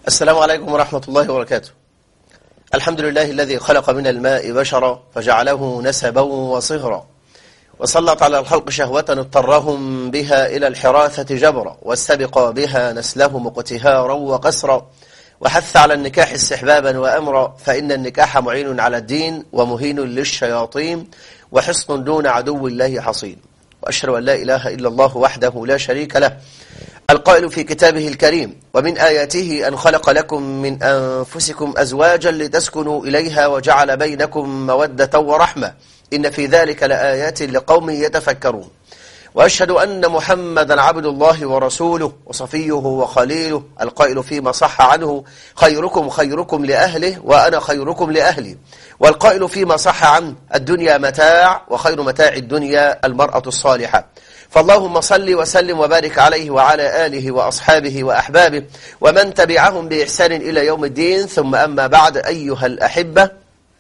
السلام عليكم ورحمة الله وبركاته الحمد لله الذي خلق من الماء بشرا فجعله نسبا وصهرا وسلط على الخلق شهوة اضطرهم بها إلى الحراثة جبرا واستبق بها نسلهم اقتهارا وقسرا وحث على النكاح استحبابا وأمرا فإن النكاح معين على الدين ومهين للشياطين وحصن دون عدو الله حصين وأشهد أن لا إله إلا الله وحده لا شريك له القائل في كتابه الكريم ومن آياته أن خلق لكم من أنفسكم أزواجا لتسكنوا إليها وجعل بينكم مودة ورحمة إن في ذلك لآيات لقوم يتفكرون وأشهد أن محمدا عبد الله ورسوله وصفيه وخليله القائل فيما صح عنه خيركم خيركم لأهله وأنا خيركم لأهلي والقائل فيما صح عنه الدنيا متاع وخير متاع الدنيا المرأة الصالحة فاللهم صل وسلم وبارك عليه وعلى آله وأصحابه وأحبابه ومن تبعهم بإحسان إلى يوم الدين ثم أما بعد أيها الأحبة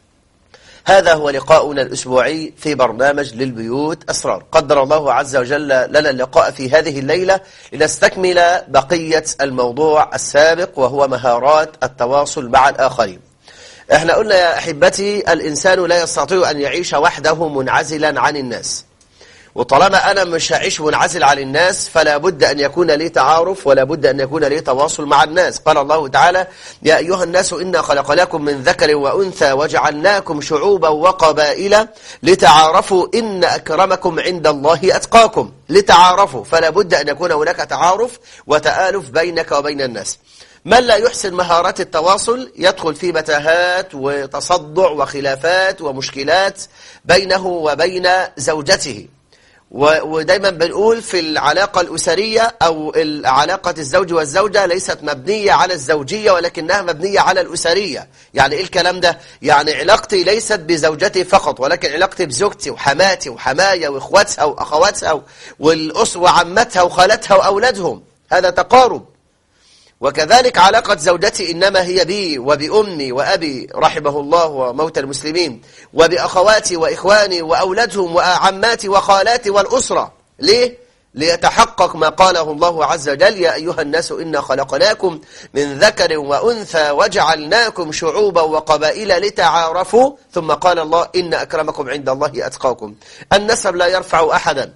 هذا هو لقاؤنا الأسبوعي في برنامج للبيوت أسرار قدر الله عز وجل لنا اللقاء في هذه الليلة لنستكمل بقية الموضوع السابق وهو مهارات التواصل مع الآخرين احنا قلنا يا أحبتي الإنسان لا يستطيع أن يعيش وحده منعزلا عن الناس وطالما أنا مش هعيش منعزل عن الناس فلا بد أن يكون لي تعارف ولا بد أن يكون لي تواصل مع الناس قال الله تعالى يا أيها الناس إنا خلقناكم من ذكر وأنثى وجعلناكم شعوبا وقبائل لتعارفوا إن أكرمكم عند الله أتقاكم لتعارفوا فلا بد أن يكون هناك تعارف وتآلف بينك وبين الناس من لا يحسن مهارات التواصل يدخل في متاهات وتصدع وخلافات ومشكلات بينه وبين زوجته ودايما بنقول في العلاقة الأسرية أو علاقة الزوج والزوجة ليست مبنية على الزوجية ولكنها مبنية على الأسرية يعني إيه الكلام ده؟ يعني علاقتي ليست بزوجتي فقط ولكن علاقتي بزوجتي وحماتي وحمايا وإخواتها وأخواتها والأسرة وعمتها وخالتها وأولادهم هذا تقارب وكذلك علاقة زوجتي إنما هي بي وبأمي وأبي رحمه الله وموت المسلمين وبأخواتي وإخواني وأولادهم وعماتي وخالاتي والأسرة ليه؟ ليتحقق ما قاله الله عز وجل يا أيها الناس إنا خلقناكم من ذكر وأنثى وجعلناكم شعوبا وقبائل لتعارفوا ختم قال الله إن أكرمكم عند الله أتقاكم النسب لا يرفع أحدا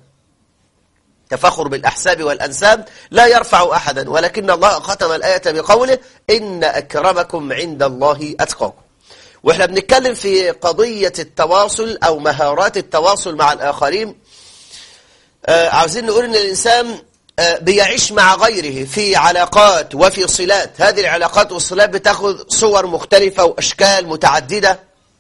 تفخر بالأحساب والأنساب لا يرفع أحدا ولكن الله ختم الآية بقوله إن أكرمكم عند الله أتقاكم وإحنا بنتكلم في قضية التواصل أو مهارات التواصل مع الآخرين آه عاوزين نقول إن الإنسان آه بيعيش مع غيره في علاقات وفي صلات هذه العلاقات والصلات بتاخذ صور مختلفة وأشكال متعددة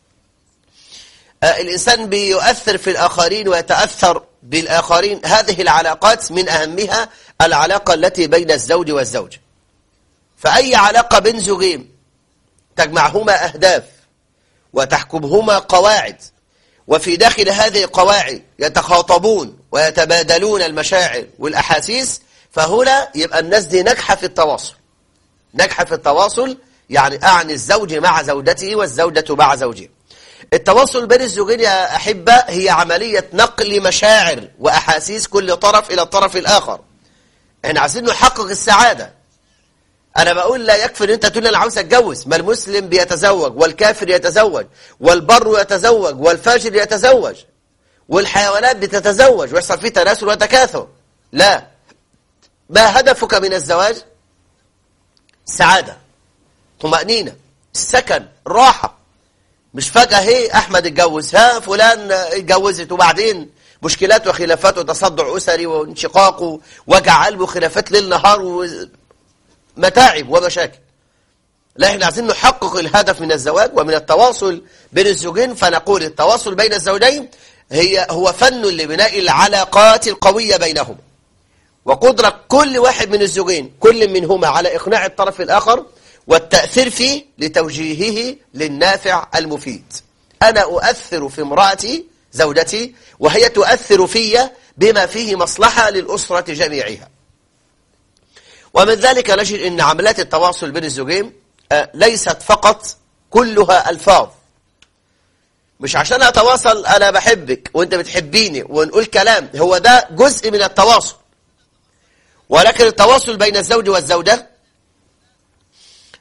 آه الإنسان بيؤثر في الآخرين ويتأثر بالآخرين هذه العلاقات من أهمها العلاقة التي بين الزوج والزوج فأي علاقة بين زوجين تجمعهما أهداف وتحكمهما قواعد وفي داخل هذه القواعد يتخاطبون ويتبادلون المشاعر والأحاسيس فهنا يبقى الناس دي نجحة في التواصل نجحة في التواصل يعني أعني الزوج مع زوجته والزوجة مع زوجها التواصل بين الزوجين يا أحبة هي عملية نقل مشاعر وأحاسيس كل طرف إلى الطرف الآخر احنا عايزين نحقق السعادة أنا بقول لا يكفي أن أنت تقول أنا عاوز أتجوز ما المسلم بيتزوج والكافر يتزوج والبر يتزوج والفاجر يتزوج والحيوانات بتتزوج ويحصل فيه تناسل وتكاثر لا ما هدفك من الزواج سعادة طمأنينة السكن راحة مش فجأة هي أحمد اتجوز ها فلان اتجوزت وبعدين مشكلات وخلافات وتصدع أسري وانشقاق ووجع قلب وخلافات ليل نهار ومتاعب ومشاكل لا احنا عايزين نحقق الهدف من الزواج ومن التواصل بين الزوجين فنقول التواصل بين الزوجين هي هو فن لبناء العلاقات القوية بينهم وقدرة كل واحد من الزوجين كل منهما على إقناع الطرف الآخر والتأثير فيه لتوجيهه للنافع المفيد أنا أؤثر في امرأتي زوجتي وهي تؤثر في بما فيه مصلحة للأسرة جميعها ومن ذلك نجد أن عمليات التواصل بين الزوجين ليست فقط كلها ألفاظ مش عشان أتواصل أنا بحبك وأنت بتحبيني ونقول كلام هو ده جزء من التواصل ولكن التواصل بين الزوج والزوجة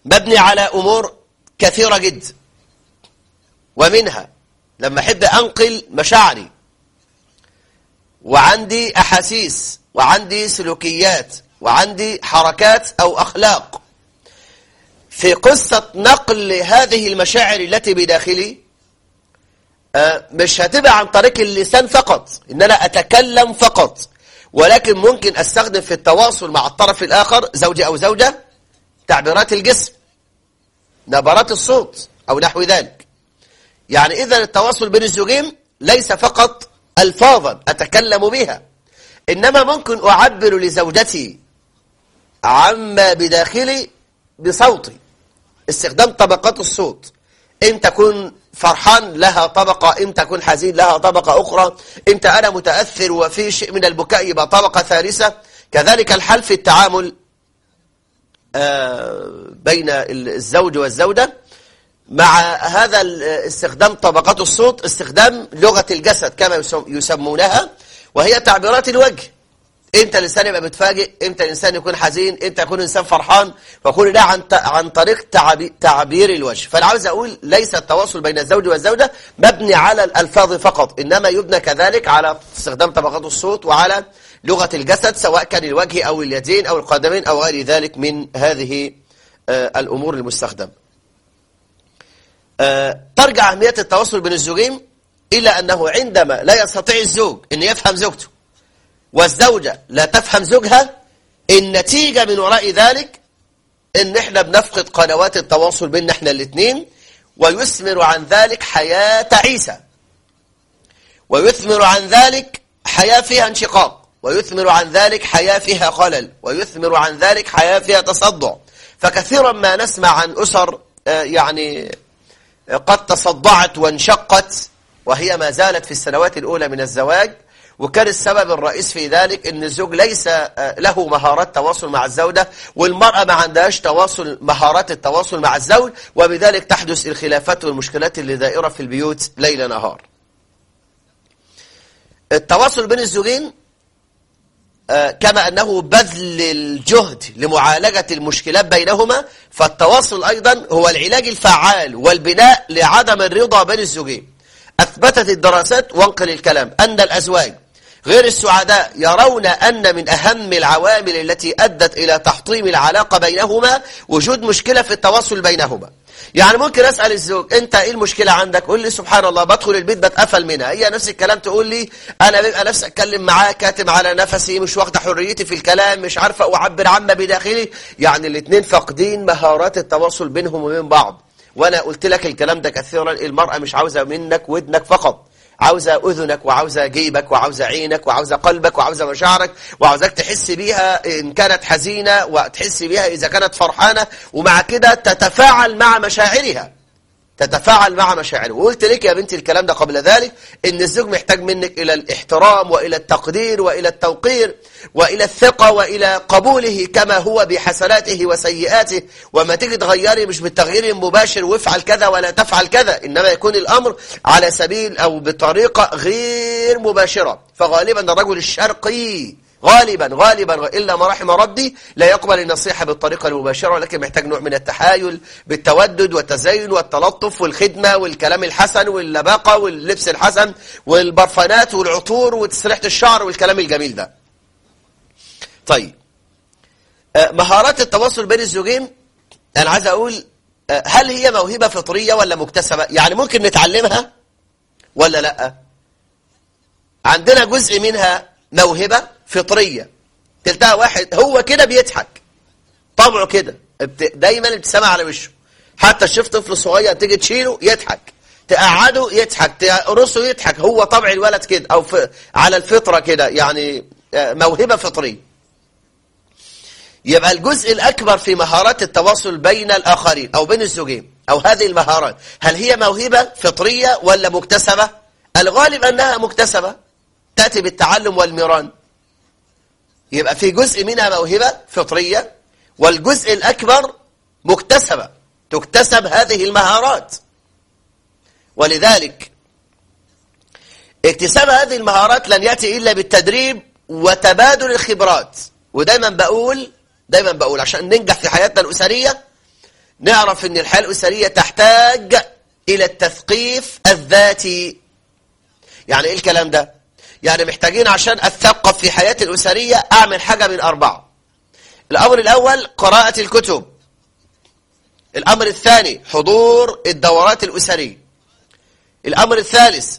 مبني على أمور كثيرة جدا ومنها لما أحب أنقل مشاعري وعندي أحاسيس وعندي سلوكيات وعندي حركات أو أخلاق في قصة نقل هذه المشاعر التي بداخلي آه، مش هتبقى عن طريق اللسان فقط إن أنا أتكلم فقط ولكن ممكن أستخدم في التواصل مع الطرف الآخر زوجي أو زوجة تعبيرات الجسم نبرات الصوت أو نحو ذلك يعني إذا التواصل بين الزوجين ليس فقط ألفاظا أتكلم بها إنما ممكن أعبر لزوجتي عما بداخلي بصوتي استخدام طبقات الصوت إن تكون فرحان لها طبقة إن تكون حزين لها طبقة أخرى إمتى أنا متأثر وفي شيء من البكاء يبقى طبقة ثالثة كذلك الحل في التعامل آه، بين الزوج والزوجة مع هذا استخدام طبقات الصوت استخدام لغة الجسد كما يسمونها وهي تعبيرات الوجه امتى الانسان يبقى متفاجئ امتى الانسان يكون حزين امتى يكون الانسان فرحان فكل ده عن عن طريق تعبير الوجه فانا عاوز اقول ليس التواصل بين الزوج والزوجه مبني على الالفاظ فقط انما يبنى كذلك على استخدام طبقات الصوت وعلى لغه الجسد سواء كان الوجه او اليدين او القدمين او غير ذلك من هذه آه، الامور المستخدمه آه، ترجع اهميه التواصل بين الزوجين الى انه عندما لا يستطيع الزوج ان يفهم زوجته والزوجة لا تفهم زوجها النتيجة من وراء ذلك ان احنا بنفقد قنوات التواصل بيننا احنا الاثنين ويثمر عن ذلك حياة تعيسة ويثمر عن ذلك حياة فيها انشقاق ويثمر عن ذلك حياة فيها خلل ويثمر عن ذلك حياة فيها تصدع فكثيرا ما نسمع عن أسر آه، يعني قد تصدعت وانشقت وهي ما زالت في السنوات الأولى من الزواج وكان السبب الرئيس في ذلك ان الزوج ليس آه، له مهارات تواصل مع الزوجة والمرأة ما عندهاش تواصل مهارات التواصل مع الزوج وبذلك تحدث الخلافات والمشكلات اللي دائرة في البيوت ليل نهار التواصل بين الزوجين آه، كما أنه بذل الجهد لمعالجة المشكلات بينهما فالتواصل أيضا هو العلاج الفعال والبناء لعدم الرضا بين الزوجين أثبتت الدراسات وانقل الكلام أن الأزواج غير السعداء يرون أن من أهم العوامل التي أدت إلى تحطيم العلاقة بينهما وجود مشكلة في التواصل بينهما يعني ممكن أسأل الزوج أنت إيه المشكلة عندك قول لي سبحان الله بدخل البيت بتقفل منها هي نفس الكلام تقول لي أنا بيبقى نفسي أتكلم معاه كاتم على نفسي مش واخده حريتي في الكلام مش عارفة أعبر عما بداخلي يعني الاثنين فاقدين مهارات التواصل بينهم وبين بعض وأنا قلت لك الكلام ده كثيرا المرأة مش عاوزة منك ودنك فقط عاوزة أذنك وعاوزة جيبك وعاوزة عينك وعاوزة قلبك وعاوزة مشاعرك وعاوزك تحس بيها إن كانت حزينة وتحس بيها إذا كانت فرحانة ومع كده تتفاعل مع مشاعرها تتفاعل مع مشاعره وقلت لك يا بنتي الكلام ده قبل ذلك ان الزوج محتاج منك الى الاحترام والى التقدير والى التوقير والى الثقة والى قبوله كما هو بحسناته وسيئاته وما تيجي تغيري مش بالتغيير المباشر وافعل كذا ولا تفعل كذا انما يكون الامر على سبيل او بطريقة غير مباشرة فغالبا الرجل الشرقي غالبا غالبا إلا ما رحم ربي لا يقبل النصيحة بالطريقة المباشرة ولكن محتاج نوع من التحايل بالتودد والتزين والتلطف والخدمة والكلام الحسن واللباقة واللبس الحسن والبرفانات والعطور وتسريحة الشعر والكلام الجميل ده طيب آه، مهارات التواصل بين الزوجين أنا عايز أقول آه، هل هي موهبة فطرية ولا مكتسبة يعني ممكن نتعلمها ولا لا عندنا جزء منها موهبة فطرية تلتها واحد هو كده بيضحك طبعه كده دايما ابتسامة على وشه حتى شوف طفل صغير تيجي تشيله يضحك تقعده يضحك تقرصه يضحك هو طبع الولد كده او على الفطرة كده يعني آه، موهبة فطرية يبقى الجزء الأكبر في مهارات التواصل بين الآخرين أو بين الزوجين أو هذه المهارات هل هي موهبة فطرية ولا مكتسبة الغالب أنها مكتسبة تأتي بالتعلم والميران يبقى في جزء منها موهبة فطرية والجزء الأكبر مكتسبة تكتسب هذه المهارات ولذلك اكتساب هذه المهارات لن يأتي إلا بالتدريب وتبادل الخبرات ودايما بقول دايما بقول عشان ننجح في حياتنا الأسرية نعرف ان الحياة الأسرية تحتاج إلى التثقيف الذاتي يعني إيه الكلام ده؟ يعني محتاجين عشان أثقف في حياتي الأسرية أعمل حاجة من أربعة الأمر الأول قراءة الكتب الأمر الثاني حضور الدورات الأسرية الأمر الثالث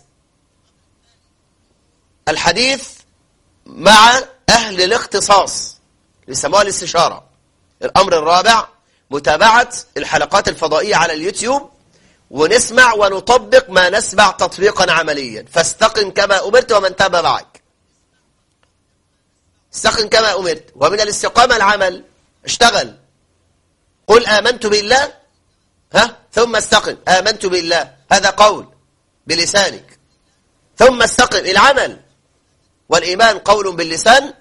الحديث مع أهل الاختصاص يسموها الاستشارة الأمر الرابع متابعة الحلقات الفضائية على اليوتيوب ونسمع ونطبق ما نسمع تطبيقا عمليا فاستقم كما أمرت ومن تاب معك استقم كما أمرت ومن الاستقامة العمل اشتغل قل آمنت بالله ها ثم استقم آمنت بالله هذا قول بلسانك ثم استقم العمل والإيمان قول باللسان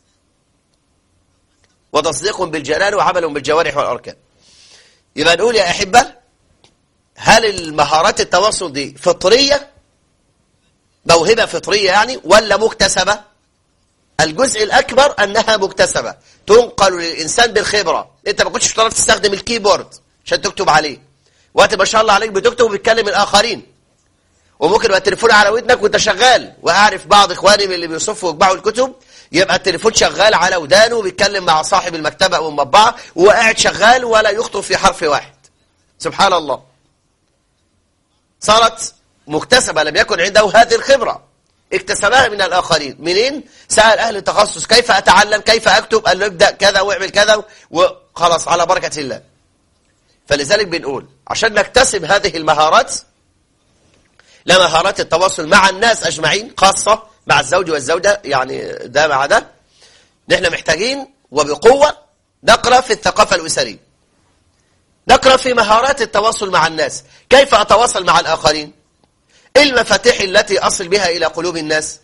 وتصديق بالجنان وعمل بالجوارح والأركان يبقى نقول يا أحبة هل المهارات التواصل دي فطرية موهبة فطرية يعني ولا مكتسبة الجزء الأكبر أنها مكتسبة تنقل للإنسان بالخبرة أنت ما كنتش تعرف تستخدم الكيبورد عشان تكتب عليه وقت ما شاء الله عليك بتكتب وبتكلم الآخرين وممكن يبقى التليفون على ودنك وانت شغال واعرف بعض اخواني من اللي بيصفوا ويطبعوا الكتب يبقى التليفون شغال على ودانه وبيتكلم مع صاحب المكتبه او المطبعه وهو قاعد شغال ولا يخطب في حرف واحد سبحان الله صارت مكتسبه لم يكن عنده هذه الخبره اكتسبها من الاخرين منين سال اهل التخصص كيف اتعلم كيف اكتب قال له ابدا كذا واعمل كذا وخلاص على بركه الله فلذلك بنقول عشان نكتسب هذه المهارات لمهارات التواصل مع الناس أجمعين خاصة مع الزوج والزوجة يعني ده مع ده نحن محتاجين وبقوة نقرأ في الثقافة الأسرية نقرأ في مهارات التواصل مع الناس كيف أتواصل مع الآخرين إيه المفاتيح التي أصل بها إلى قلوب الناس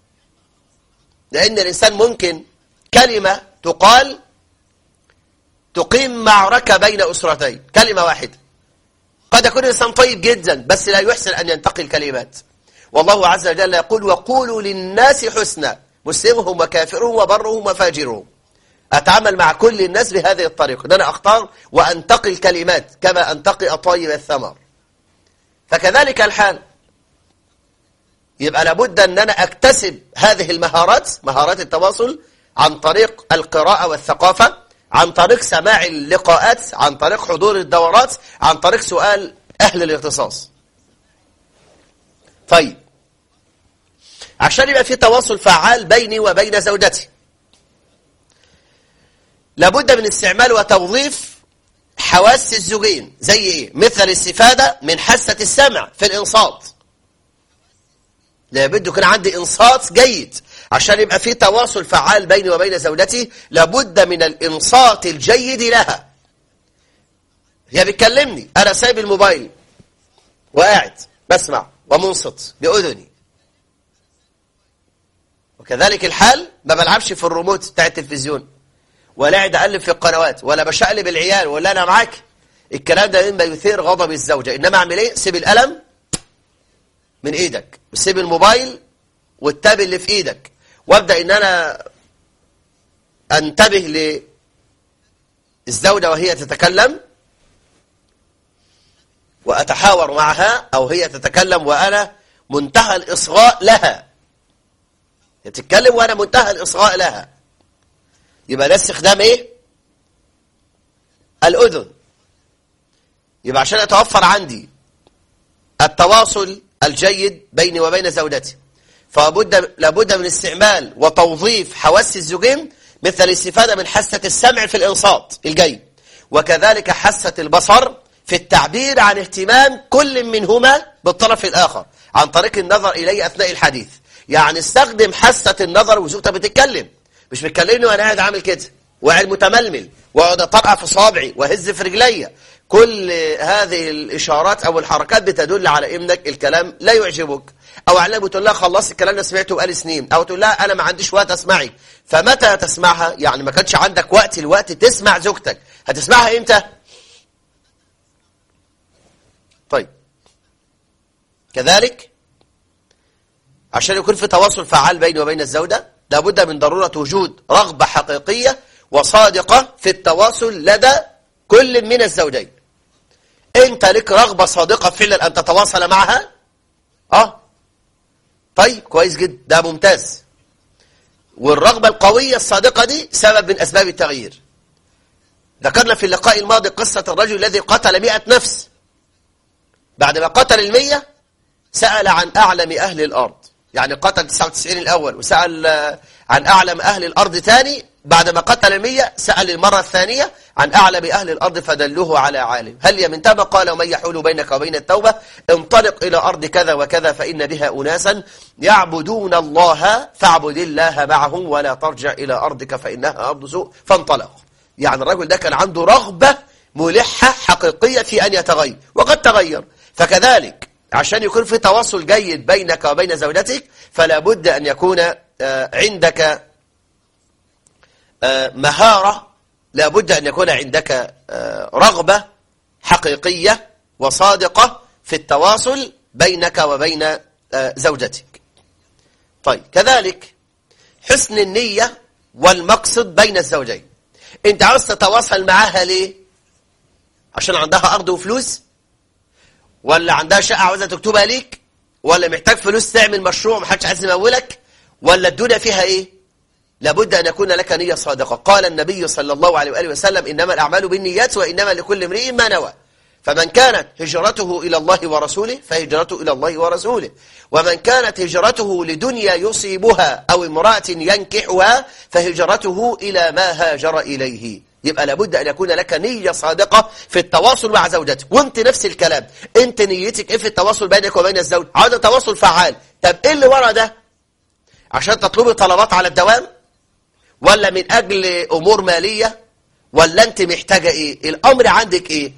لأن الإنسان ممكن كلمة تقال تقيم معركة بين أسرتين كلمة واحدة قد يكون الإنسان طيب جدا بس لا يحسن أن ينتقي الكلمات والله عز وجل يقول وقولوا للناس حسنا مسلمهم وكافرهم وبرهم وفاجرهم أتعامل مع كل الناس بهذه الطريقة أن أنا أختار وأنتقي الكلمات كما أنتقي أطيب الثمر فكذلك الحال يبقى لابد أن أنا أكتسب هذه المهارات مهارات التواصل عن طريق القراءة والثقافة عن طريق سماع اللقاءات عن طريق حضور الدورات عن طريق سؤال أهل الاختصاص طيب عشان يبقى في تواصل فعال بيني وبين زوجتي لابد من استعمال وتوظيف حواس الزوجين زي ايه مثل الاستفادة من حاسة السمع في الانصات لابد يكون عندي انصات جيد عشان يبقى في تواصل فعال بيني وبين زوجتي لابد من الإنصات الجيد لها هي بتكلمني أنا سايب الموبايل وقاعد بسمع ومنصت بأذني وكذلك الحال ما بلعبش في الريموت بتاع التلفزيون ولا قاعد أقلب في القنوات ولا بشقلب العيال ولا أنا معاك الكلام ده مما يثير غضب الزوجة إنما أعمل إيه سيب القلم من إيدك وسيب الموبايل والتاب اللي في إيدك وابدأ ان انا انتبه للزوجة وهي تتكلم وأتحاور معها أو هي تتكلم وأنا منتهى الإصغاء لها تتكلم وأنا منتهى الإصغاء لها يبقى ده استخدام إيه؟ الأذن يبقى عشان أتوفر عندي التواصل الجيد بيني وبين زوجتي فلابد لابد من استعمال وتوظيف حواس الزوجين مثل الاستفادة من حاسة السمع في الإنصات الجيد وكذلك حاسة البصر في التعبير عن اهتمام كل منهما بالطرف الآخر عن طريق النظر إليه أثناء الحديث يعني استخدم حاسة النظر وزوجتك بتتكلم مش بتكلمني وأنا قاعد عامل كده وقاعد متململ واقعد اطرقع في صابعي واهز في رجليا كل هذه الإشارات أو الحركات بتدل على إنك الكلام لا يعجبك او علمه بتقول لها خلصت الكلام ده سمعته بقالي سنين او تقول لها انا ما عنديش وقت اسمعي فمتى تسمعها يعني ما كانش عندك وقت الوقت تسمع زوجتك هتسمعها امتى طيب كذلك عشان يكون في تواصل فعال بيني وبين الزوجة لابد من ضرورة وجود رغبة حقيقية وصادقة في التواصل لدى كل من الزوجين انت لك رغبة صادقة فعلا ان تتواصل معها اه طيب كويس جدا ده ممتاز والرغبة القوية الصادقة دي سبب من أسباب التغيير ذكرنا في اللقاء الماضي قصة الرجل الذي قتل مئة نفس بعد ما قتل المية سأل عن أعلم أهل الأرض يعني قتل 99 الأول وسأل عن أعلم أهل الأرض ثاني بعدما قتل المية سأل المرة الثانية عن أعلم أهل الأرض فدلوه على عالم هل يمن تاب قال ومن يحول بينك وبين التوبة انطلق إلى أرض كذا وكذا فإن بها أناسا يعبدون الله فاعبد الله معهم ولا ترجع إلى أرضك فإنها أرض سوء فانطلق يعني الرجل ده كان عنده رغبة ملحة حقيقية في أن يتغير وقد تغير فكذلك عشان يكون في تواصل جيد بينك وبين زوجتك فلا بد أن يكون عندك مهارة لا بد أن يكون عندك رغبة حقيقية وصادقة في التواصل بينك وبين زوجتك طيب كذلك حسن النية والمقصد بين الزوجين انت عاوز تتواصل معاها ليه عشان عندها أرض وفلوس ولا عندها شقة عاوزة تكتبها ليك ولا محتاج فلوس تعمل مشروع محدش عايز يمولك ولا الدنيا فيها ايه لابد أن يكون لك نية صادقة قال النبي صلى الله عليه وآله وسلم إنما الأعمال بالنيات وإنما لكل امرئ ما نوى فمن كانت هجرته إلى الله ورسوله فهجرته إلى الله ورسوله ومن كانت هجرته لدنيا يصيبها أو امرأة ينكحها فهجرته إلى ما هاجر إليه يبقى لابد أن يكون لك نية صادقة في التواصل مع زوجتك وانت نفس الكلام انت نيتك ايه في التواصل بينك وبين الزوج عاوز تواصل فعال طب ايه اللي ورا ده عشان تطلبي طلبات على الدوام ولا من أجل أمور مالية ولا أنت محتاجة إيه الأمر عندك إيه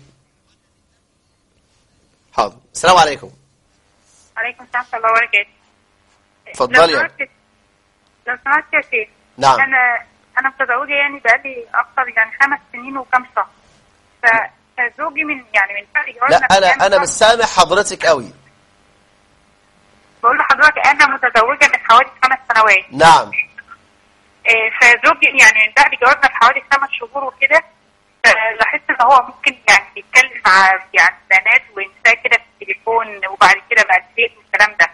حاضر السلام عليكم عليكم السلام ورحمة الله وبركاته اتفضلي لو يا سمحت لو سمحت يا شيخ نعم. أنا أنا متزوجة يعني بقالي أكتر يعني خمس سنين وكام شهر ف- فزوجي من يعني من بعد لا جوازنا أنا بكام أنا شهر- مش سامع حضرتك قوي بقول لحضرتك أنا متزوجة من حوالي خمس سنوات نعم آه، فزوجي يعني من بعد جوازنا بحوالي خمس شهور وكده لاحظت ان هو ممكن يعني يتكلم مع يعني بنات ونساء كده في التليفون وبعد كده بقى الديت والكلام ده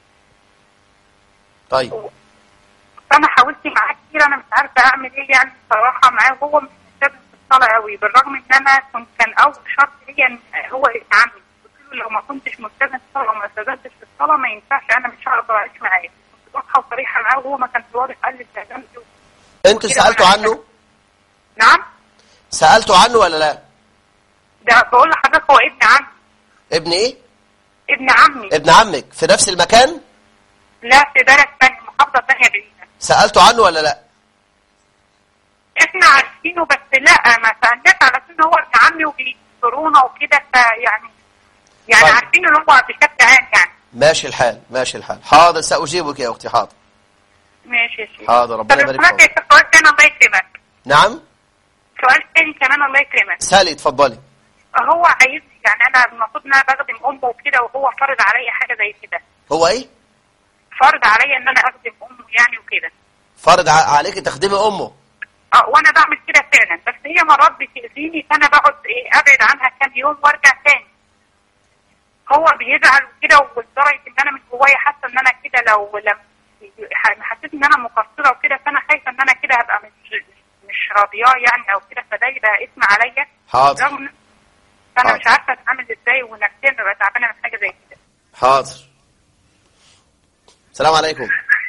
طيب فانا حاولت معاه كتير انا مش عارفه اعمل ايه يعني بصراحه معاه وهو مش ملتزم في الصلاه قوي بالرغم ان انا كنت كان اول شرط ليا إن هو يتعامل قلت له لو ما كنتش ملتزم في الصلاه وما التزمتش في الصلاه ما ينفعش انا مش هقدر اعيش معاه كنت واضحه وصريحه معاه وهو ما كانش واضح قال لي التزمت أنتوا سألتوا عنه نعم سألتوا عنه ولا لا ده بقول لحضرتك هو ابن عمي ابن إيه ابن عمي ابن عمك في نفس المكان لا في بلد ثانيه محافظه ثانيه بعيده سألتوا عنه ولا لا احنا عارفينه بس لا ما سالناش على ان هو ابن عمي وبيكسرونا وكده فيعني يعني طيب. عارفين ان هو بشكل عام يعني ماشي الحال ماشي الحال حاضر سأجيبك يا أختي حاضر ماشي يا شيخ حاضر، ربنا طب يبارك سمعت فيك. يا سؤال تاني الله يكرمك نعم سؤال تاني كمان الله يكرمك سالي اتفضلي هو عايز يعني انا المفروض ان انا بخدم امه وكده وهو فرض عليا حاجه زي كده هو ايه فرض عليا ان انا اخدم امه يعني وكده فرض ع- عليك تخدمي امه اه وانا بعمل كده فعلا بس هي مرات بتاذيني فانا بقعد ايه ابعد عنها كام يوم وارجع تاني هو بيزعل وكده ولدرجه ان انا من جوايا حاسه ان انا كده لو لم حسيت ان انا مقصره وكده فانا خايفه ان انا كده هبقى مش مش راضياه يعني او كده فده يبقى اسم عليا حاضر رغم إن- فانا حاضر. مش عارفه اتعامل ازاي ونفسيا ببقى تعبانه من حاجه زي كده حاضر السلام عليكم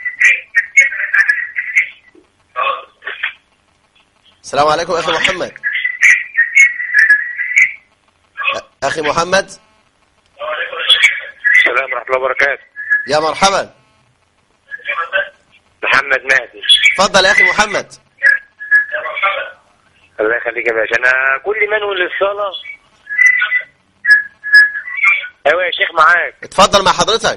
السلام عليكم أخي محمد أ- أخي محمد السلام ورحمة الله وبركاته يا مرحبا محمد مهدي اتفضل يا أخي محمد الله يخليك يا باشا أنا كل منوي للصلاة أيوة يا شيخ معاك اتفضل مع حضرتك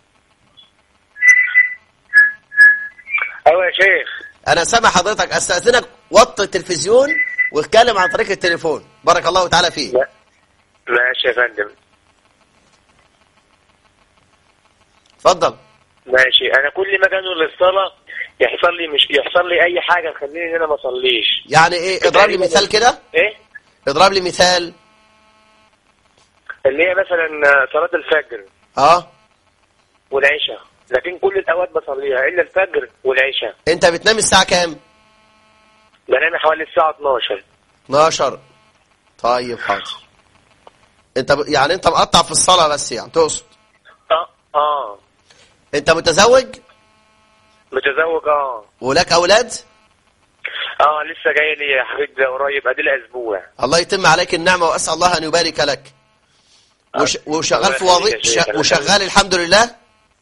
أيوة يا شيخ أنا سامع حضرتك أستأذنك وطي التلفزيون واتكلم عن طريق التليفون بارك الله تعالى فيك لا ماشي يا فندم اتفضل ماشي أنا كل ما كانوا للصلاة يحصل لي مش يحصل لي أي حاجة تخليني إن أنا ما أصليش يعني إيه اضرب لي مثال كده إيه؟ اضرب لي مثال اللي هي مثلا صلاة الفجر اه والعشاء لكن كل الأوقات بصليها إلا الفجر والعشاء انت بتنام الساعة كام بنام حوالي الساعة 12 12 طيب حاضر انت ب... يعني انت مقطع في الصلاة بس يعني تقصد اه اه انت متزوج متزوج اه ولك اولاد اه لسه جاي لي حفيد قريب ادي لي اسبوع الله يتم عليك النعمة واسأل الله ان يبارك لك وش... وشغال في الله وظيفة يخليك يا شيخ. وشغال الحمد لله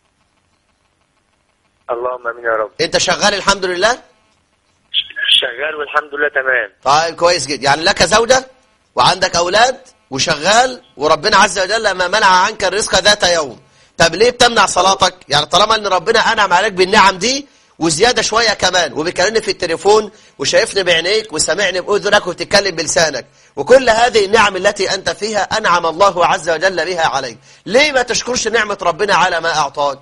اللهم امين يا رب انت شغال الحمد لله شغال والحمد لله تمام طيب كويس جدا يعني لك زوجة وعندك أولاد وشغال وربنا عز وجل ما منع عنك الرزق ذات يوم طب ليه بتمنع صلاتك يعني طالما ان ربنا أنعم عليك بالنعم دي وزيادة شوية كمان وبيكلمني في التليفون وشايفني بعينيك وسامعني بأذنك وبتتكلم بلسانك وكل هذه النعم التي أنت فيها أنعم الله عز وجل بها عليك ليه ما تشكرش نعمة ربنا على ما أعطاك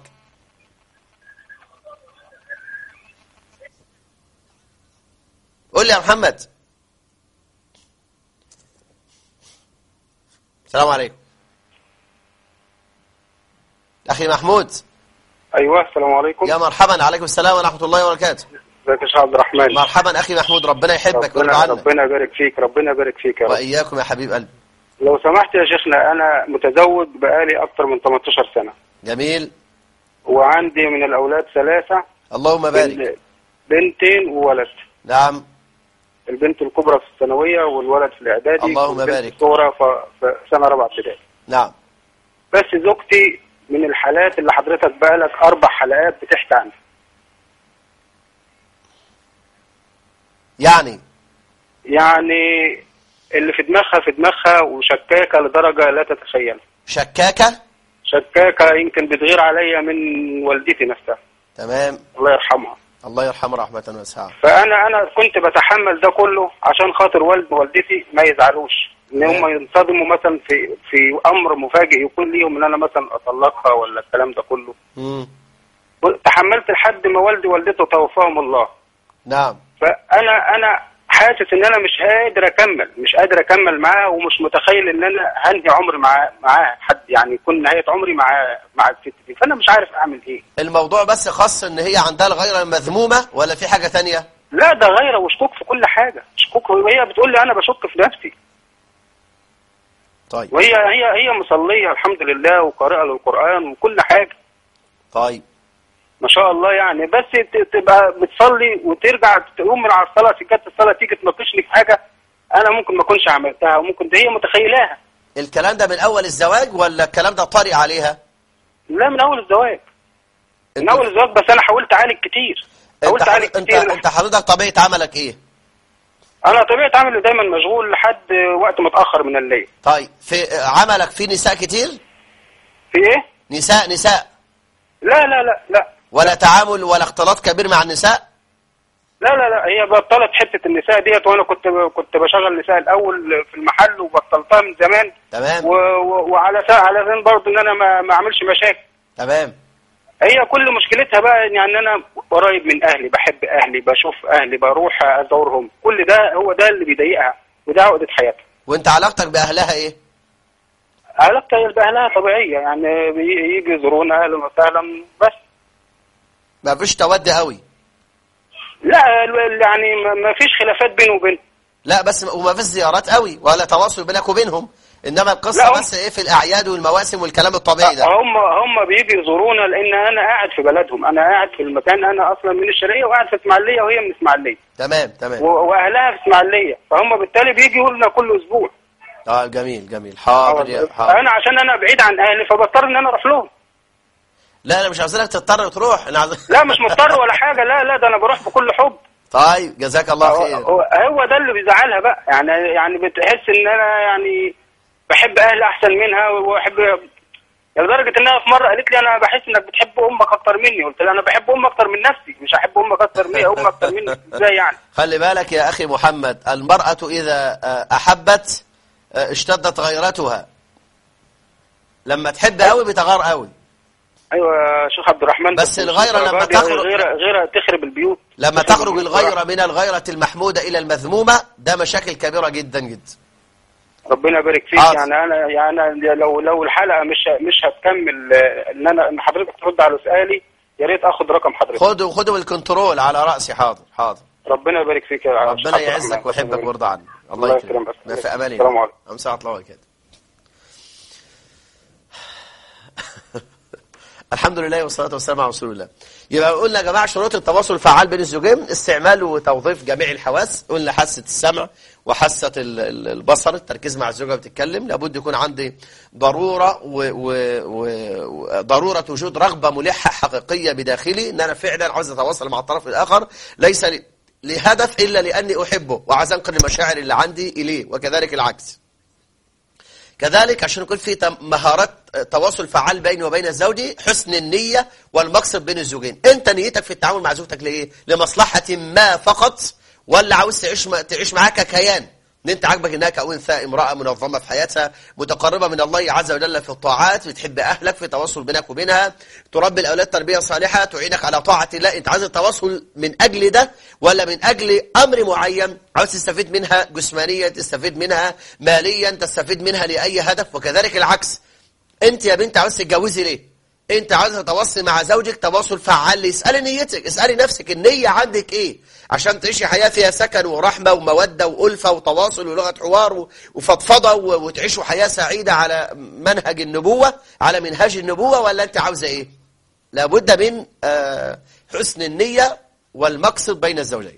قول لي يا محمد السلام عليكم أخي محمود ايوه السلام عليكم يا مرحبا عليكم السلام ورحمة الله وبركاته ازيك يا شيخ عبد الرحمن مرحبا أخي محمود ربنا يحبك ويرضى ربنا عنك ربنا يبارك فيك ربنا يبارك فيك يا رب وإياكم يا حبيب قلبي لو سمحت يا شيخنا انا متزوج بقالي اكتر من 18 سنه جميل وعندي من الاولاد ثلاثه اللهم بارك بن- بنتين وولد نعم البنت الكبرى في الثانويه والولد في الاعدادي اللهم والبنت بارك. الصغرى ف- في سنه رابعه ابتدائي نعم بس زوجتي من الحالات اللي حضرتك بقالك اربع حلقات بتحكي عنها يعني يعني اللي في دماغها في دماغها وشكاكه لدرجه لا تتخيلها شكاكة شكاكه يمكن بتغير عليا من والدتي نفسها تمام الله يرحمها الله يرحمه رحمة واسعة فانا انا كنت بتحمل ده كله عشان خاطر والد ووالدتي ما يزعلوش ان هم ينصدموا مثلا في في امر مفاجئ يكون ليهم ان انا مثلا اطلقها ولا الكلام ده كله مم. تحملت لحد ما والدي ووالدته توفاهم الله نعم فانا انا حاسس ان انا مش قادر اكمل مش قادر اكمل معاها ومش متخيل ان انا هنهي عمري معاه معاه حد يعني يكون نهايه عمري مع مع الست دي فانا مش عارف اعمل ايه الموضوع بس خاص ان هي عندها الغيرة المذمومة ولا في حاجة تانية لا ده غيره وشكوك في كل حاجه شكوك وهي بتقول لي انا بشك في نفسي طيب وهي هي هي مصليه الحمد لله وقارئه للقران وكل حاجه طيب ما شاء الله يعني بس ت- تبقى بتصلي وترجع تقوم من على الصلاه سجاده الصلاه تيجي تناقشني في حاجه انا ممكن ما اكونش عملتها وممكن ده هي متخيلاها الكلام ده من أول الزواج ولا الكلام ده طارئ عليها لا من اول الزواج من اول الزواج بس انا حاولت اعالج كتير انت حاولت اعالج حضرتك- انت كتير انت حضرتك طبيعة عملك ايه انا طبيعه عملي دايما مشغول لحد وقت متاخر من الليل طيب في عملك في نساء كتير في ايه نساء نساء لا لا لا لا ولا تعامل ولا اختلاط كبير مع النساء لا لا لا هي بطلت حته النساء ديت وانا كنت كنت بشغل نساء الاول في المحل وبطلتها من زمان تمام و... و... وعلى سا... على ذن برضه ان انا ما... ما اعملش مشاكل تمام هي كل مشكلتها بقى يعني انا قريب من اهلي بحب اهلي بشوف اهلي بروح ازورهم كل ده هو ده اللي بيضايقها وده عقده حياتها وانت علاقتك باهلها ايه علاقتها باهلها طبيعيه يعني بي- يجي يزورونا اهلا وسهلا بس ما فيش تود قوي لا ال- يعني ما- ما فيش خلافات بيني وبينه لا بس وما فيش زيارات قوي ولا تواصل بينك وبينهم انما القصه لا، هم- بس ايه في الاعياد والمواسم والكلام الطبيعي ده هم هم بيجي يزورونا لان انا قاعد في بلدهم انا قاعد في المكان انا اصلا من الشرقيه وقاعد في اسماعيليه وهي من اسماعيليه تمام تمام و- واهلها في اسماعيليه فهم بالتالي بيجي يقولوا لنا كل اسبوع اه جميل جميل حاضر يا حاضر انا عشان انا بعيد عن اهلي فبضطر ان انا اروح لهم لا انا مش عاوزينك تضطر تروح انا عاوز... لا مش مضطر ولا حاجه لا لا ده انا بروح بكل حب طيب جزاك الله هو, خير هو هو ده اللي بيزعلها بقى يعني يعني بتحس ان انا يعني بحب اهلي احسن منها واحب لدرجه انها في مره قالت لي انا بحس انك بتحب امك اكتر مني قلت لها انا بحب امك اكتر من نفسي مش هحب امك اكتر مني امك اكتر مني ازاي يعني خلي بالك يا أخي محمد المرأة إذا آه، أحبت آه، اشتدت غيرتها لما تحب قوي بتغار قوي ايوه يا شيخ عبد الرحمن بس الغيرة لما الغيرة تخرج- غيرة غيرة تخرب البيوت لما تخرب تخرج البيوت. الغيرة من الغيرة المحمودة إلى المذمومة ده مشاكل كبيرة جدا جدا ربنا يبارك فيك حاضر. يعني انا يعني أنا لو لو الحلقه مش مش هتكمل آه، ان انا ان حضرتك ترد على سؤالي يا ريت اخد رقم حضرتك خدوا خدوا بالكنترول على راسي حاضر حاضر ربنا يبارك فيك يا ربنا عبد يعزك الرحمن. ويحبك ويرضى عنك الله الله يكرمك يكرمك. ما في امان السلام عليكم. امساء الله وبركاته الحمد لله والصلاة والسلام على رسول الله يبقى قلنا يا جماعة شروط التواصل الفعال بين الزوجين استعمال وتوظيف جميع الحواس قلنا حاسة السمع وحاسة ال- ال- البصر التركيز مع الزوجة بتتكلم لابد يكون عندي ضرورة و و و و- ضرورة وجود رغبة ملحة حقيقية بداخلي ان انا فعلا عاوز اتواصل مع الطرف الاخر ليس ل- لهدف الا لاني احبه وعايز انقل المشاعر اللي عندي اليه وكذلك العكس كذلك عشان يكون في تم- مهارات تواصل فعال بيني وبين زوجي حسن النية والمقصد بين الزوجين انت نيتك في التعامل مع زوجتك لايه لمصلحة ما فقط ولا عاوز تعيش م- تعيش معاك ككيان ان انت عاجبك انها كأنثى امرأة منظمة في حياتها متقربة من الله عز وجل في الطاعات بتحب اهلك في تواصل بينك وبينها تربي الاولاد تربية صالحة تعينك على طاعة الله انت عايز التواصل من اجل ده ولا من اجل امر معين عاوز تستفيد منها جسمانيا تستفيد منها ماليا تستفيد منها لاي هدف وكذلك العكس انت يا بنت عاوز تتجوزي ليه انت عاوز تتواصلي مع زوجك تواصل فعال ليه؟ اسالي نيتك اسالي نفسك النيه عندك ايه عشان تعيشي حياه فيها سكن ورحمه وموده والفه وتواصل ولغه حوار و- وفضفضه و- وتعيشوا حياه سعيده على منهج النبوه على منهاج النبوه ولا انت عاوزه ايه لابد من آه، حسن النيه والمقصد بين الزوجين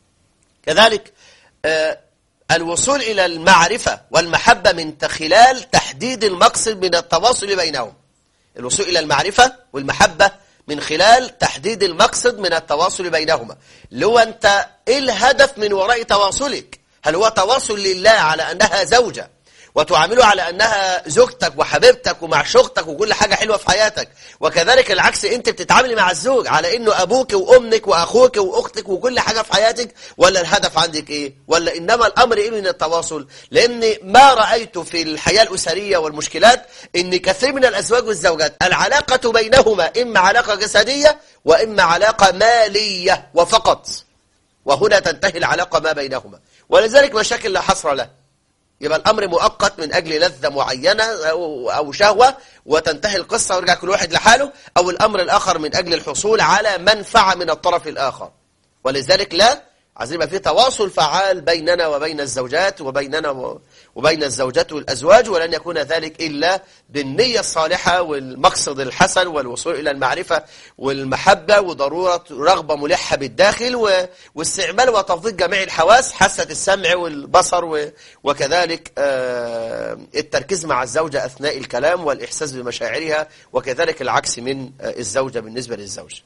كذلك آه، الوصول إلى المعرفة والمحبة من خلال تحديد المقصد من التواصل بينهم الوصول إلى المعرفة والمحبة من خلال تحديد المقصد من التواصل بينهما اللي هو أنت إيه الهدف من وراء تواصلك هل هو تواصل لله على أنها زوجة وتعامله على أنها زوجتك وحبيبتك ومعشوقتك وكل حاجة حلوة في حياتك وكذلك العكس أنت بتتعاملي مع الزوج على أنه أبوك وأمك وأخوك وأختك وكل حاجة في حياتك ولا الهدف عندك إيه ولا إنما الأمر إيه من التواصل لأن ما رأيت في الحياة الأسرية والمشكلات أن كثير من الأزواج والزوجات العلاقة بينهما إما علاقة جسدية وإما علاقة مالية وفقط وهنا تنتهي العلاقة ما بينهما ولذلك مشاكل لا حصر له يبقى الأمر مؤقت من أجل لذة معينة أو أو شهوة وتنتهي القصة ويرجع كل واحد لحاله أو الأمر الآخر من أجل الحصول على منفعة من الطرف الآخر ولذلك لا عايزين يبقى في تواصل فعال بيننا وبين الزوجات وبيننا و- وبين الزوجات والأزواج ولن يكون ذلك إلا بالنية الصالحة والمقصد الحسن والوصول إلى المعرفة والمحبة وضرورة رغبة ملحة بالداخل و- واستعمال وتفضيل جميع الحواس حاسة السمع والبصر و- وكذلك آه، التركيز مع الزوجة أثناء الكلام والإحساس بمشاعرها وكذلك العكس من آه، الزوجة بالنسبة للزوج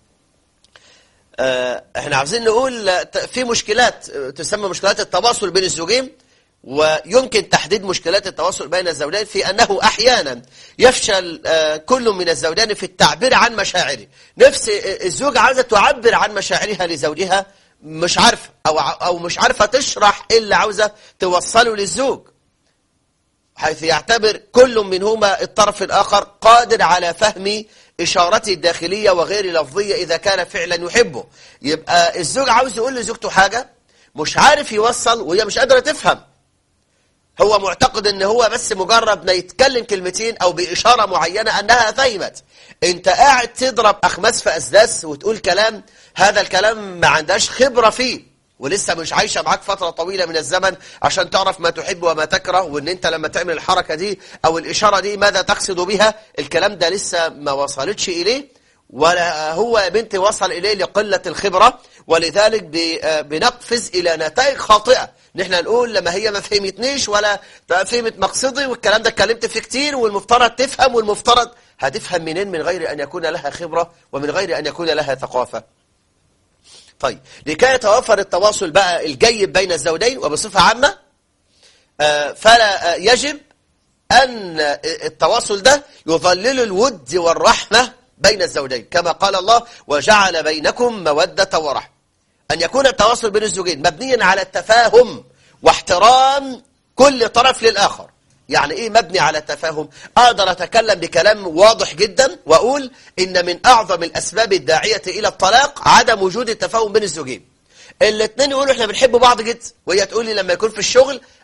آه، احنا عاوزين نقول آه، ت- في مشكلات آه، تسمى مشكلات التواصل بين الزوجين ويمكن تحديد مشكلات التواصل بين الزوجين في أنه أحيانا يفشل آه، كل من الزوجين في التعبير عن مشاعره نفس آه، الزوجة عايزة تعبر عن مشاعرها لزوجها مش عارفة أو, ع- أو مش عارفة تشرح إيه اللي عاوزة توصله للزوج حيث يعتبر كل منهما الطرف الآخر قادر على فهم إشارته الداخلية وغير لفظية إذا كان فعلا يحبه يبقى الزوج عاوز يقول لزوجته حاجة مش عارف يوصل وهي مش قادرة تفهم هو معتقد ان هو بس مجرد ما يتكلم كلمتين او بإشارة معينة انها فهمت انت قاعد تضرب اخماس في اسداس وتقول كلام هذا الكلام ما عندهاش خبرة فيه ولسه مش عايشة معاك فترة طويلة من الزمن عشان تعرف ما تحب وما تكره وان انت لما تعمل الحركة دي او الاشارة دي ماذا تقصد بها الكلام ده لسه ما وصلتش اليه ولا هو يا بنتي وصل إليه لقلة الخبرة ولذلك ب- آه بنقفز إلى نتائج خاطئة نحن نقول لما هي ما فهمتنيش ولا فهمت مقصدي والكلام ده اتكلمت فيه كتير والمفترض تفهم والمفترض هتفهم منين من غير أن يكون لها خبرة ومن غير أن يكون لها ثقافة طيب لكي يتوفر التواصل بقى الجيد بين الزوجين وبصفة عامة آه، فلا آه، يجب أن التواصل ده يظلل الود والرحمة بين الزوجين كما قال الله وجعل بينكم مودة ورحمة أن يكون التواصل بين الزوجين مبنيا على التفاهم واحترام كل طرف للآخر يعني إيه مبني على التفاهم أقدر أتكلم بكلام واضح جدا وأقول إن من أعظم الأسباب الداعية إلى الطلاق عدم وجود التفاهم بين الزوجين الاثنين يقولوا احنا بنحب بعض جدا وهي تقول لي لما يكون في الشغل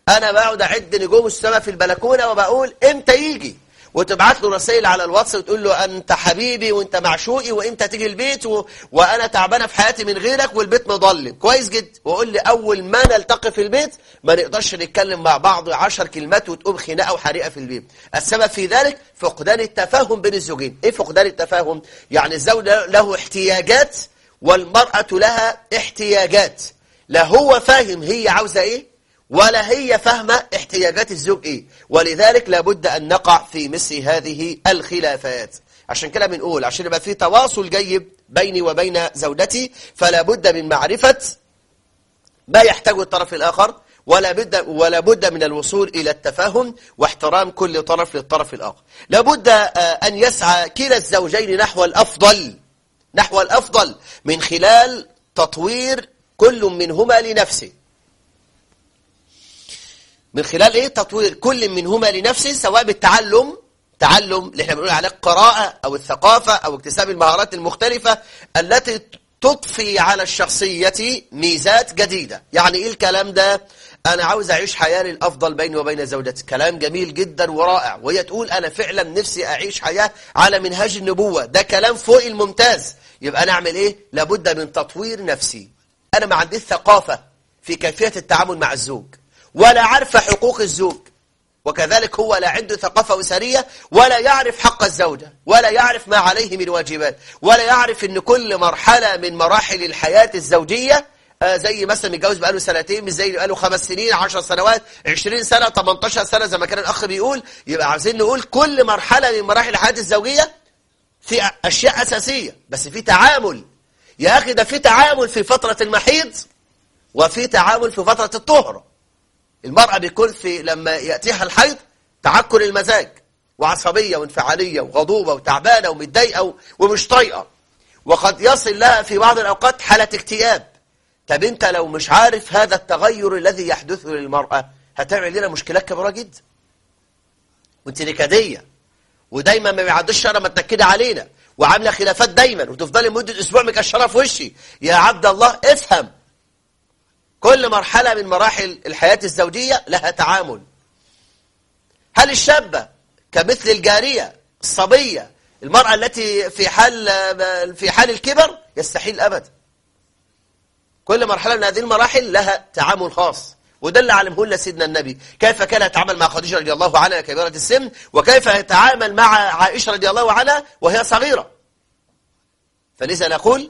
انا بقعد اعد نجوم السماء في البلكونه وبقول امتى يجي وتبعت له رسائل على الواتس وتقول له انت حبيبي وانت معشوقي وامتى تيجي البيت و... وانا تعبانه في حياتي من غيرك والبيت مظلم كويس جدا وقول لي اول ما نلتقي في البيت ما نقدرش نتكلم مع بعض عشر كلمات وتقوم خناقه وحريقه في البيت السبب في ذلك فقدان التفاهم بين الزوجين ايه فقدان التفاهم يعني الزوج له احتياجات والمراه لها احتياجات لا هو فاهم هي عاوزه ايه ولا هي فاهمة احتياجات الزوج ايه ولذلك لابد ان نقع في مثل هذه الخلافات عشان كده بنقول عشان يبقى في تواصل جيد بيني وبين زوجتي فلا بد من معرفة ما يحتاجه الطرف الآخر ولا بد ولا بد من الوصول إلى التفاهم واحترام كل طرف للطرف الآخر لابد أن يسعى كلا الزوجين نحو الأفضل نحو الأفضل من خلال تطوير كل منهما لنفسه من خلال ايه تطوير كل منهما لنفسه سواء بالتعلم تعلم اللي احنا بنقول عليه القراءة او الثقافة او اكتساب المهارات المختلفة التي تضفي على الشخصية ميزات جديدة يعني ايه الكلام ده انا عاوز اعيش حياة الافضل بيني وبين زوجتي كلام جميل جدا ورائع وهي تقول انا فعلا نفسي اعيش حياة على منهاج النبوة ده كلام فوق الممتاز يبقى انا اعمل ايه لابد من تطوير نفسي انا ما عنديش ثقافة في كيفية التعامل مع الزوج ولا عارف حقوق الزوج وكذلك هو لا عنده ثقافة أسرية ولا يعرف حق الزوجة ولا يعرف ما عليه من واجبات ولا يعرف أن كل مرحلة من مراحل الحياة الزوجية آه زي مثلا متجوز بقاله سنتين مش زي بقاله خمس سنين 10 سنوات 20 سنة 18 سنة زي ما كان الأخ بيقول يبقى عايزين نقول كل مرحلة من مراحل الحياة الزوجية في أشياء أساسية بس في تعامل يا أخي ده في تعامل في فترة المحيض وفي تعامل في فترة الطهر المرأة بيكون في لما يأتيها الحيض تعكر المزاج وعصبية وانفعالية وغضوبة وتعبانة ومتضايقة ومش طايقة وقد يصل لها في بعض الأوقات حالة اكتئاب طب انت لو مش عارف هذا التغير الذي يحدث للمرأة هتعمل لنا مشكلات كبيرة جدا وانت نكدية ودايما ما بيعدش شهر ما تنكدي علينا وعامله خلافات دايما وتفضلي مدة اسبوع مكشره في وشي يا عبد الله افهم كل مرحلة من مراحل الحياة الزوجية لها تعامل هل الشابة كمثل الجارية الصبية المرأة التي في حال في حال الكبر يستحيل أبدا كل مرحلة من هذه المراحل لها تعامل خاص وده اللي علمه لنا سيدنا النبي كيف كان يتعامل مع خديجة رضي الله عنها كبيرة السن وكيف يتعامل مع عائشة رضي الله عنها وهي صغيرة فلذا نقول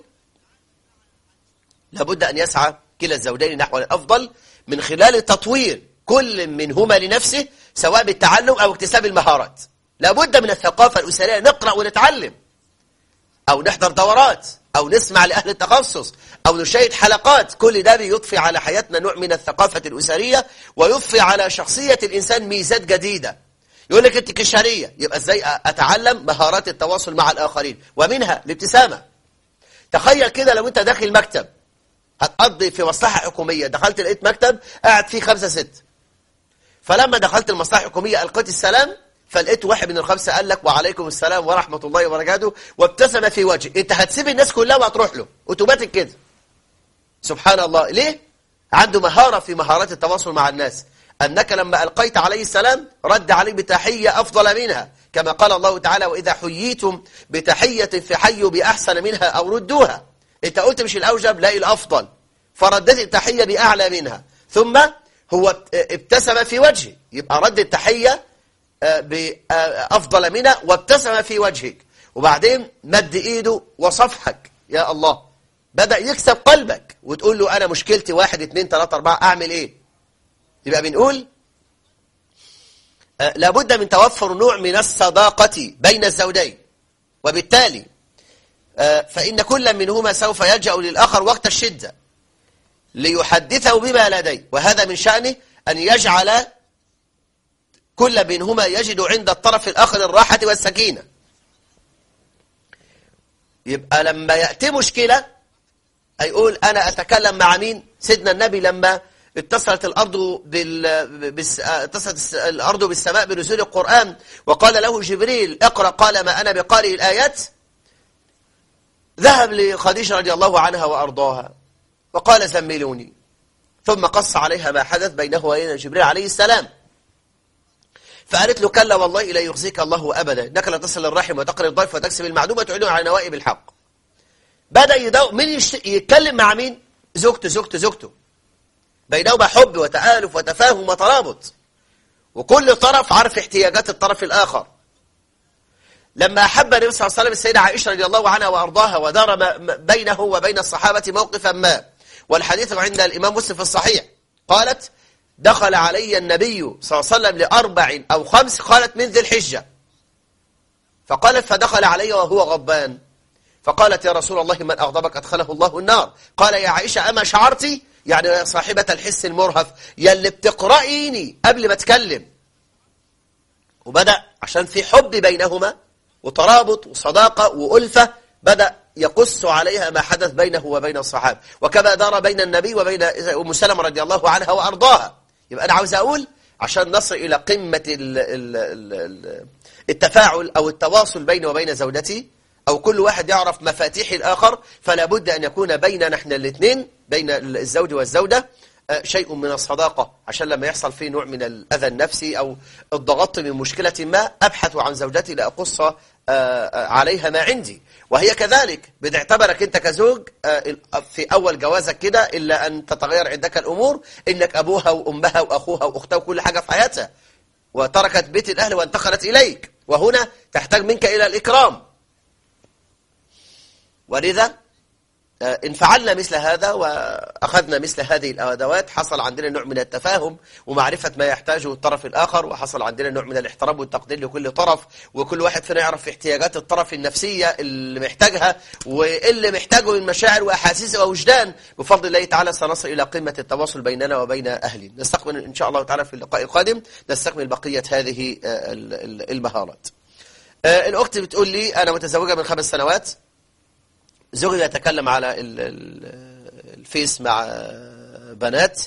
لابد أن يسعى كلا الزوجين نحو الأفضل من خلال تطوير كل منهما لنفسه سواء بالتعلم أو اكتساب المهارات لابد من الثقافة الأسرية نقرأ ونتعلم أو نحضر دورات أو نسمع لأهل التخصص أو نشاهد حلقات كل ده بيضفي على حياتنا نوع من الثقافة الأسرية ويضفي على شخصية الإنسان ميزات جديدة يقول لك أنت كشرية يبقى إزاي أتعلم مهارات التواصل مع الآخرين ومنها الابتسامة تخيل كده لو أنت داخل مكتب هتقضي في مصلحة حكومية دخلت لقيت مكتب قاعد فيه خمسة ست فلما دخلت المصلحة الحكومية ألقيت السلام فلقيت واحد من الخمسة قال لك وعليكم السلام ورحمة الله وبركاته وابتسم في وجهه انت هتسيب الناس كلها وهتروح له اوتوماتيك كده سبحان الله ليه عنده مهارة في مهارات التواصل مع الناس أنك لما ألقيت عليه السلام رد عليه بتحية أفضل منها كما قال الله تعالى وإذا حييتم بتحية فحيوا بأحسن منها أو ردوها انت قلت مش الأوجب لا الأفضل فردت التحية بأعلى منها ثم هو ابتسم في وجهه يبقى رد التحية بأفضل منها وابتسم في وجهك وبعدين مد إيده وصفحك يا الله بدأ يكسب قلبك وتقول له أنا مشكلتي واحد اتنين تلاتة أربعة أعمل إيه يبقى بنقول لابد من توفر نوع من الصداقة بين الزوجين وبالتالي فإن كل منهما سوف يلجأ للآخر وقت الشدة ليحدثه بما لديه وهذا من شأنه أن يجعل كل منهما يجد عند الطرف الآخر الراحة والسكينة يبقى لما يأتي مشكلة هيقول أنا أتكلم مع مين سيدنا النبي لما اتصلت الأرض بال... بس... اتصلت الأرض بالسماء بنزول القرآن وقال له جبريل اقرأ قال ما أنا بقارئ الآيات ذهب لخديجة رضي الله عنها وأرضاها وقال زملوني ثم قص عليها ما حدث بينه وبين جبريل عليه السلام فقالت له كلا والله لا يخزيك الله أبدا إنك لا تصل الرحم وتقري الضيف وتكسب المعدوم وتعينه على نوائب الحق بدأ يدو مين يشت... يتكلم مع مين زوجته زوجته زوجته بينهما حب وتآلف وتفاهم وترابط وكل طرف عارف احتياجات الطرف الآخر لما أحب النبي صلى الله عليه وسلم السيدة عائشة رضي الله عنها وأرضاها ودار بينه وبين الصحابة موقفا ما والحديث عند الإمام مسلم في الصحيح قالت دخل علي النبي صلى الله عليه وسلم لأربع أو خمس قالت من ذي الحجة فقالت فدخل علي وهو غضبان فقالت يا رسول الله من أغضبك أدخله الله النار قال يا عائشة أما شعرتي يعني صاحبة الحس المرهف يلي بتقرأيني قبل ما اتكلم وبدأ عشان في حب بينهما وترابط وصداقة وألفة بدأ يقص عليها ما حدث بينه وبين الصحابة وكما دار بين النبي وبين أم سلمة رضي الله عنها وأرضاها يبقى أنا عاوز أقول عشان نصل إلى قمة التفاعل أو التواصل بيني وبين زوجتي أو كل واحد يعرف مفاتيح الآخر فلا بد أن يكون بيننا نحن الاثنين بين الزوج والزوجة شيء من الصداقة عشان لما يحصل فيه نوع من الأذى النفسي أو الضغط من مشكلة ما أبحث عن زوجتي لأقص عليها ما عندي وهي كذلك بتعتبرك أنت كزوج في أول جوازك كده إلا أن تتغير عندك الأمور إنك أبوها وأمها وأخوها وأختها وكل حاجة في حياتها وتركت بيت الأهل وانتقلت إليك وهنا تحتاج منك إلى الإكرام ولذا إن فعلنا مثل هذا وأخذنا مثل هذه الأدوات حصل عندنا نوع من التفاهم ومعرفة ما يحتاجه الطرف الآخر وحصل عندنا نوع من الاحترام والتقدير لكل طرف وكل واحد فينا يعرف احتياجات الطرف النفسية اللي محتاجها واللي محتاجه من مشاعر وأحاسيس ووجدان بفضل الله تعالى سنصل إلى قمة التواصل بيننا وبين أهلي نستقبل إن شاء الله تعالى في اللقاء القادم نستكمل بقية هذه المهارات الأخت بتقول لي أنا متزوجة من خمس سنوات زوجي يتكلم على الفيس مع بنات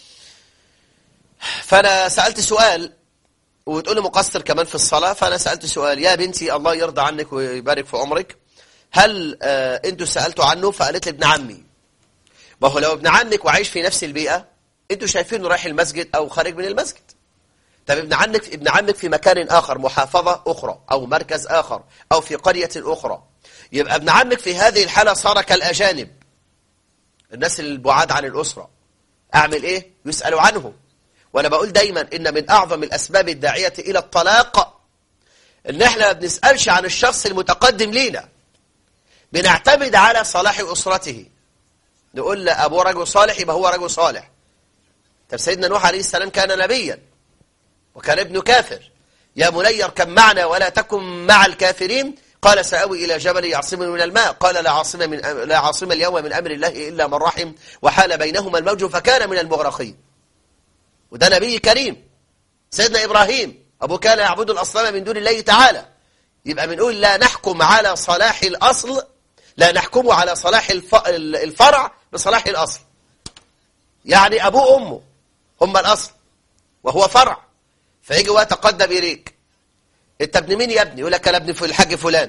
فأنا سألت سؤال وتقول لي مقصر كمان في الصلاة فأنا سألت سؤال يا بنتي الله يرضى عنك ويبارك في عمرك هل انتوا سألتوا عنه فقالت لي ابن عمي ما هو لو ابن عمك وعايش في نفس البيئة انتوا شايفينه رايح المسجد أو خارج من المسجد طب ابن عمك ابن عمك في مكان آخر محافظة أخرى أو مركز آخر أو في قرية أخرى يبقى ابن عمك في هذه الحالة صار كالأجانب الناس البعاد عن الأسرة أعمل إيه؟ يسأل عنه وأنا بقول دايما إن من أعظم الأسباب الداعية إلى الطلاق إن إحنا ما بنسألش عن الشخص المتقدم لينا بنعتمد على صلاح أسرته نقول أبوه رجل صالح يبقى هو رجل صالح طب سيدنا نوح عليه السلام كان نبيا وكان ابن كافر يا بني اركب معنا ولا تكن مع الكافرين قال سأوي إلى جبل يعصمني من الماء قال لا عاصم من لا عاصم اليوم من أمر الله إلا من رحم وحال بينهما الموج فكان من المغرقين وده نبي كريم سيدنا إبراهيم أبو كان يعبد الأصنام من دون الله تعالى يبقى بنقول لا نحكم على صلاح الأصل لا نحكم على صلاح الفرع بصلاح الأصل يعني أبوه وأمه هم الأصل وهو فرع فيجي وقت تقدم إليك انت ابن مين يا ابني يقول لك انا ابن الحاج فلان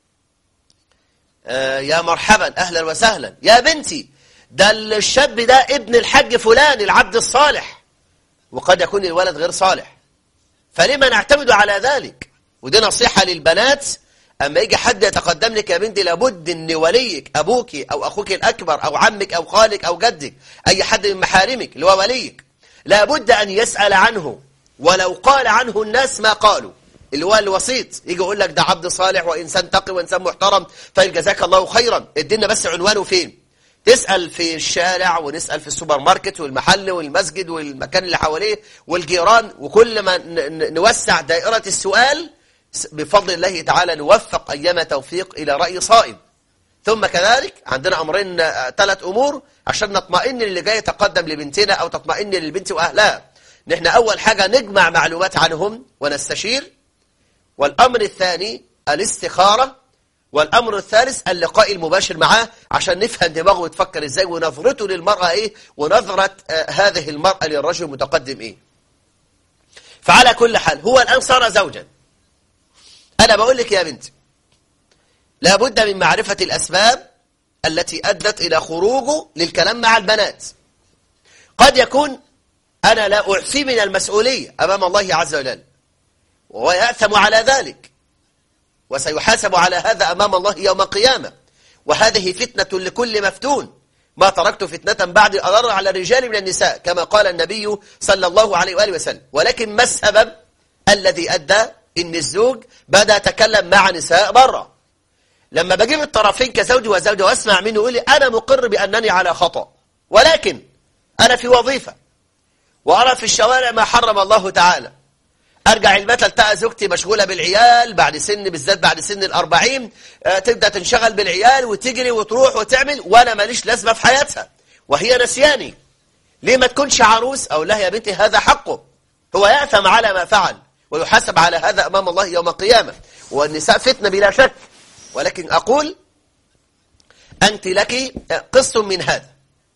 آه يا مرحبا اهلا وسهلا يا بنتي ده الشاب ده ابن الحاج فلان العبد الصالح وقد يكون الولد غير صالح فلما نعتمد على ذلك ودي نصيحة للبنات أما يجي حد يتقدم لك يا بنتي لابد أن وليك أبوك أو أخوك الأكبر أو عمك أو خالك أو جدك أي حد من محارمك اللي هو وليك لابد أن يسأل عنه ولو قال عنه الناس ما قالوا اللي هو الوسيط يجي يقول لك ده عبد صالح وإنسان تقي وإنسان محترم طيب جزاك الله خيرا ادينا بس عنوانه فين تسأل في الشارع ونسأل في السوبر ماركت والمحل والمسجد والمكان اللي حواليه والجيران وكل ما نوسع دائرة السؤال بفضل الله تعالى نوفق أيام توفيق إلى رأي صائب ثم كذلك عندنا أمرين ثلاث أمور عشان نطمئن اللي جاي يتقدم لبنتنا أو تطمئن للبنت وأهلها نحن أول حاجة نجمع معلومات عنهم ونستشير والأمر الثاني الاستخارة والأمر الثالث اللقاء المباشر معاه عشان نفهم دماغه وتفكر إزاي ونظرته للمرأة إيه ونظرة آه هذه المرأة للرجل المتقدم إيه فعلى كل حال هو الآن صار زوجا أنا بقول لك يا بنتي لابد من معرفة الأسباب التي أدت إلى خروجه للكلام مع البنات قد يكون أنا لا أعفي من المسؤولية أمام الله عز وجل وهو يأثم على ذلك وسيحاسب على هذا أمام الله يوم القيامة وهذه فتنة لكل مفتون ما تركت فتنة بعد أضر على الرجال من النساء كما قال النبي صلى الله عليه وآله وسلم ولكن ما السبب الذي أدى إن الزوج بدأ يتكلم مع نساء برا لما بجيب الطرفين كزوج وزوجة واسمع منه يقول لي أنا مقر بأنني على خطأ ولكن أنا في وظيفة وأرى في الشوارع ما حرم الله تعالى أرجع البيت التقى زوجتي مشغولة بالعيال بعد سن بالذات بعد سن الأربعين آه، تبدأ تنشغل بالعيال وتجري وتروح وتعمل وأنا ماليش لازمة في حياتها وهي نسياني ليه ما تكونش عروس أو لا يا بنتي هذا حقه هو يأثم على ما فعل ويحاسب على هذا أمام الله يوم القيامة والنساء فتنة بلا شك ولكن أقول أنت لك قسط من هذا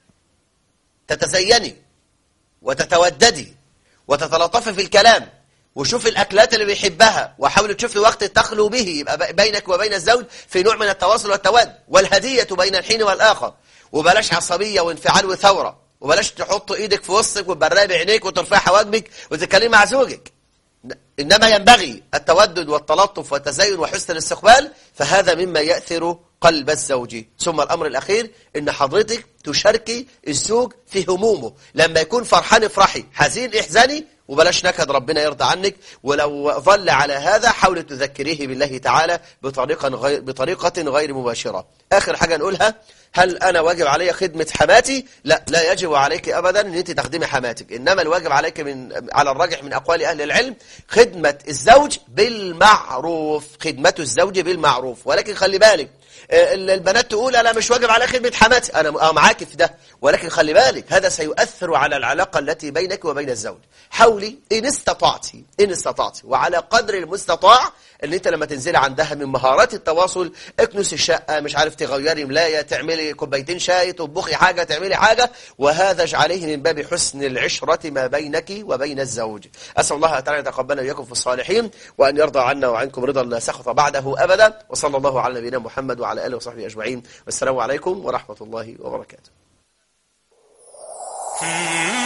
تتزيني وتتوددي وتتلطفي في الكلام وشوف الأكلات اللي بيحبها وحاول تشوفي وقت تخلو به يبقى بينك وبين الزوج في نوع من التواصل والتواد والهدية بين الحين والآخر وبلاش عصبية وانفعال وثورة وبلاش تحط ايدك في وسطك وتبرقي بعينيك وترفعي حواجبك وتتكلمي مع زوجك إنما ينبغي التودد والتلطف والتزين وحسن الاستقبال فهذا مما يأثر قلب الزوج ثم الأمر الأخير إن حضرتك تشاركي الزوج في همومه لما يكون فرحان افرحي حزين احزني وبلاش نكد ربنا يرضى عنك ولو ظل على هذا حاول تذكريه بالله تعالى بطريقة غير, بطريقة غير مباشرة آخر حاجة نقولها هل أنا واجب علي خدمة حماتي؟ لا لا يجب عليك أبدا أن أنت تخدمي حماتك إنما الواجب عليك من على الراجح من أقوال أهل العلم خدمة الزوج بالمعروف خدمة الزوج بالمعروف ولكن خلي بالك البنات تقول أنا مش واجب على خدمة حماتي أنا معاك في ده ولكن خلي بالك هذا سيؤثر على العلاقة التي بينك وبين الزوج حاولي إن استطعتي إن استطعتي وعلى قدر المستطاع ان انت لما تنزلي عندها من مهارات التواصل اكنسي الشقة مش عارف تغيري ملاية تعملي كوبايتين شاي تطبخي حاجة تعملي حاجة وهذا اجعليه من باب حسن العشرة ما بينك وبين الزوج أسأل الله تعالى أن يتقبلنا وإياكم في الصالحين وأن يرضى عنا وعنكم رضا لا سخط بعده أبدا وصلى الله على نبينا محمد وعلى آله وصحبه أجمعين والسلام عليكم ورحمة الله وبركاته